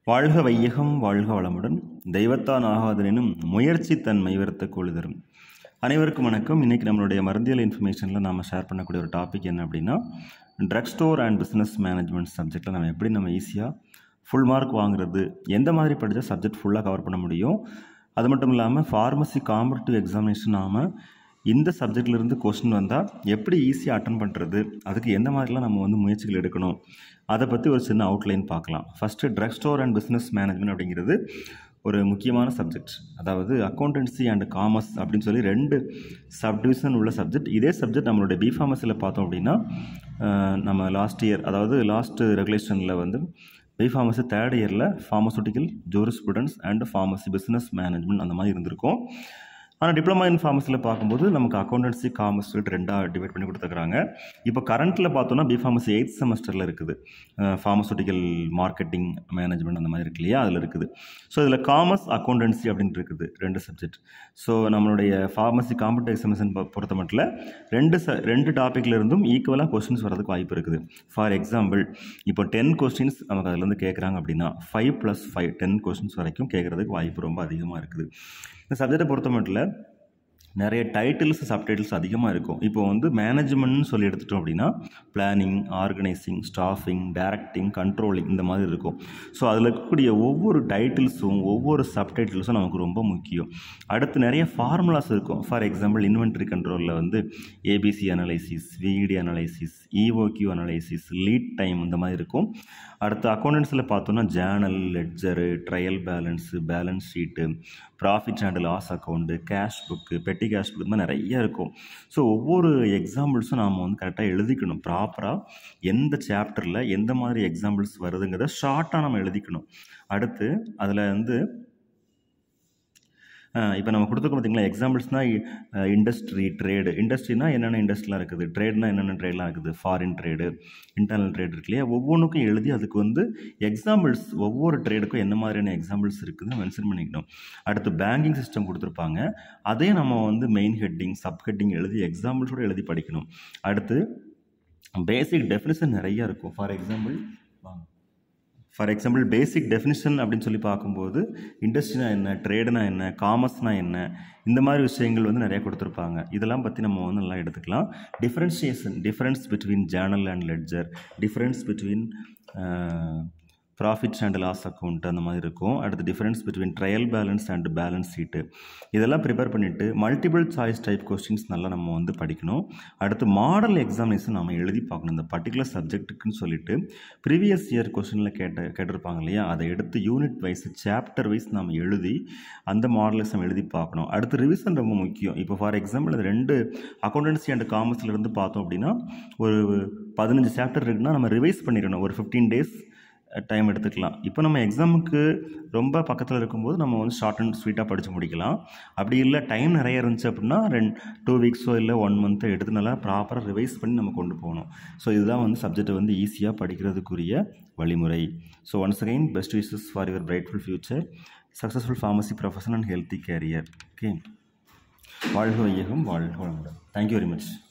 வாழ்க வையகம் வாழ்க வளமுடன் தெய்வத்தான் ஆகாதெனும் முயற்சி தன் மைவரத்தை கூலி தரும் அனைவருக்கும் வணக்கம் இன்றைக்கி நம்மளுடைய மருந்தியல் இன்ஃபர்மேஷனில் நாம் ஷேர் பண்ணக்கூடிய ஒரு டாபிக் என்ன அப்படின்னா drug store and business management சப்ஜெக்டில் நம்ம எப்படி நம்ம ஈஸியாக ஃபுல் மார்க் வாங்குறது எந்த மாதிரி படித்தா சப்ஜெக்ட் ஃபுல்லாக கவர் பண்ண முடியும் அது மட்டும் இல்லாமல் ஃபார்மசி காம்படிட்டிவ் எக்ஸாமினேஷன் நாம் இந்த சப்ஜெக்ட்லேருந்து கொஸ்டின் வந்தால் எப்படி ஈஸியாக அட்டன் பண்ணுறது அதுக்கு எந்த மாதிரிலாம் நம்ம வந்து முயற்சிகள் எடுக்கணும் அதை பற்றி ஒரு சின்ன அவுட்லைன் பார்க்கலாம் first drug store and business management அப்படிங்கிறது ஒரு முக்கியமான சப்ஜெக்ட் அதாவது அக்கௌண்டன்சி அண்ட் காமர்ஸ் அப்படின்னு சொல்லி ரெண்டு சப்டிவிஷன் உள்ள சப்ஜெக்ட் இதே சப்ஜெக்ட் நம்மளுடைய பிஃபார்மஸியில் பார்த்தோம் அப்படின்னா அஹ், நம்ம லாஸ்ட் இயர் அதாவது லாஸ்ட் ரெகுலேஷனில் வந்து பிஃபார்மசி தேர்ட் இயரில் pharmaceutical jurisprudence and pharmacy business management அந்த மாதிரி இருந்திருக்கும் ஆனால் டிப்ளமா இன் ஃபார்மஸியில் பார்க்கும்போது நமக்கு அக்கௌண்டன்சி காமர்ஸ் சொல்லிட்டு ரெண்டாக டிவைட் பண்ணி கொடுத்துருக்காங்க இப்போ கரண்ட்டில் பார்த்தோன்னா பிஃபார்மசி எயித் செமஸ்டரில் இருக்குது ஃபார்மசூட்டிக்கல் மார்க்கெட்டிங் மேனேஜ்மெண்ட் அந்த மாதிரி இருக்கு இல்லையா அதில் இருக்குது ஸோ இதில் காமர்ஸ் அக்கௌண்டன்சி அப்படின்ட்டு இருக்குது ரெண்டு சப்ஜெக்ட் ஸோ நம்மளுடைய ஃபார்மசி காம்படிட்டிவ் எக்ஸாமினேஷன் பொறுத்த மட்டும் ரெண்டு ச ரெண்டு டாப்பிக்ல இருந்தும் ஈக்குவலாக கொஸ்டின்ஸ் வரதுக்கு வாய்ப்பு இருக்குது ஃபார் எக்ஸாம்பிள் இப்போ டென் கொஸ்டின்ஸ் நமக்கு அதுலேருந்து கேட்குறாங்க அப்படின்னா five plus five ten questions வரைக்கும் கேட்குறதுக்கு வாய்ப்பு ரொம்ப அதிகமாக இருக்குது இந்த சப்ஜெக்டை பொறுத்த மட்டும் நிறைய டைட்டில்ஸ் சப்டைட்டில்ஸ் அதிகமாக இருக்கும் இப்போ வந்து மேனேஜ்மெண்ட்னு சொல்லி எடுத்துட்டோம் அப்படின்னா planning organising staffing directing controlling இந்த மாதிரி இருக்கும் ஸோ அதில் இருக்கக்கூடிய ஒவ்வொரு டைட்டில்ஸும் ஒவ்வொரு சப்டைட்டில்ஸும் நமக்கு ரொம்ப முக்கியம் அடுத்து நிறைய ஃபார்முலாஸ் இருக்கும் ஃபார் எக்ஸாம்பிள் இன்வென்ட்ரி கண்ட்ரோலில் வந்து ABC analysis VED analysis EOQ analysis lead time இந்த மாதிரி இருக்கும் அடுத்து அக்கௌண்டன்ஸில் பார்த்தோன்னா journal ledger trial balance balance sheet profit and loss account cash book petty cash book மாதிரி நிறைய இருக்கும் ஸோ ஒவ்வொரு எக்ஸாம்பிள்ஸும் நாம் வந்து கரெக்டாக எழுதிக்கணும் ப்ராப்பராக எந்த சாப்டரில் எந்த மாதிரி எக்ஸாம்பிள்ஸ் வருதுங்கிறத ஷார்ட்டாக நம்ம எழுதிக்கணும் அடுத்து அதில் வந்து இப்போ நம்ம கொடுத்துருக்கோம் பார்த்தீங்களா எக்ஸாம்பிள்ஸ்னால் இண்டஸ்ட்ரி ட்ரேடு இண்டஸ்ட்ரினா என்னென்ன இண்டஸ்ட்ரிலாம் இருக்குது ட்ரேட்னா என்னென்ன ட்ரேட்லாம் இருக்குது ஃபாரின் ட்ரேடு இன்டர்னல் ட்ரேட் இருக்கு இல்லையா ஒவ்வொன்றுக்கும் எழுதி அதுக்கு வந்து எக்ஸாம்பிள்ஸ் ஒவ்வொரு ட்ரேடுக்கும் என்ன மாதிரியான எக்ஸாம்பிள்ஸ் இருக்குதுன்னு மென்ஷன் பண்ணிக்கணும் அடுத்து பேங்கிங் சிஸ்டம் கொடுத்துருப்பாங்க அதே நம்ம வந்து மெயின் ஹெட்டிங் சப் ஹெட்டிங் எழுதி எக்ஸாம்பிள்ஸோடு எழுதி படிக்கணும் அடுத்து பேசிக் டெஃபினிஷன் நிறைய இருக்கும் ஃபார் எக்ஸாம்பிள் வாங்க ஃபார் எக்ஸாம்பிள் பேசிக் டெஃபினிஷன் அப்படின்னு சொல்லி பார்க்கும்போது இண்டஸ்ட்ரினா என்ன ட்ரேடுனா என்ன காமர்ஸ்னா என்ன இந்த மாதிரி விஷயங்கள் வந்து நிறைய கொடுத்துருப்பாங்க இதெல்லாம் பற்றி நம்ம வந்து நல்லா எடுத்துக்கலாம் differentiation difference between journal and ledger difference between profit and loss account அந்த மாதிரி இருக்கும் அடுத்து difference between trial balance and balance sheet இதெல்லாம் ப்ரிப்பேர் பண்ணிவிட்டு மல்டிபிள் சாய்ஸ் டைப் கொஸ்டின்ஸ் நல்லா நம்ம வந்து படிக்கணும் அடுத்து மாடல் எக்ஸாமினேஷன் நம்ம எழுதி பார்க்கணும் இந்த பர்டிகுலர் சப்ஜெக்ட்டுக்குன்னு சொல்லிட்டு ப்ரீவியஸ் இயர் கொஸ்டினில் கேட்ட கேட்டிருப்பாங்க இல்லையா அதை எடுத்து யூனிட் வைஸ் சாப்டர் வைஸ் நம்ம எழுதி அந்த மாடல் எக்ஸாம் எழுதி பார்க்கணும் அடுத்து ரிவிஷன் ரொம்ப முக்கியம் இப்போ ஃபார் எக்ஸாம்பிள் அது ரெண்டு அக்கௌண்டன்சி அண்ட் காமர்ஸ்ல இருந்து பார்த்தோம் அப்படின்னா ஒரு பதினஞ்சு சாப்டர் இருக்குன்னா நம்ம ரிவைஸ் பண்ணிடணும் ஒரு ஃபிஃப்டீன் டேஸ் டைம் எடுத்துக்கலாம் இப்போ நம்ம எக்ஸாமுக்கு ரொம்ப பக்கத்தில் இருக்கும்போது நம்ம வந்து ஷார்ட் அண்ட் ஸ்வீட்டாக படித்து முடிக்கலாம் அப்படி இல்லை டைம் நிறைய இருந்துச்சு அப்படின்னா ரெண்டு டூ வீக்ஸோ இல்லை ஒன் மந்த்தோ எடுத்து நல்லா ப்ராப்பராக ரிவைஸ் பண்ணி நம்ம கொண்டு போகணும் ஸோ இதுதான் வந்து சப்ஜெக்டை வந்து ஈஸியாக படிக்கிறதுக்குரிய வழிமுறை so once again best wishes for your brightful future successful pharmacy profession and healthy career okay வாழ்க வையகம் வாழ்க வளமுடன் தேங்க்யூ வெரி மச்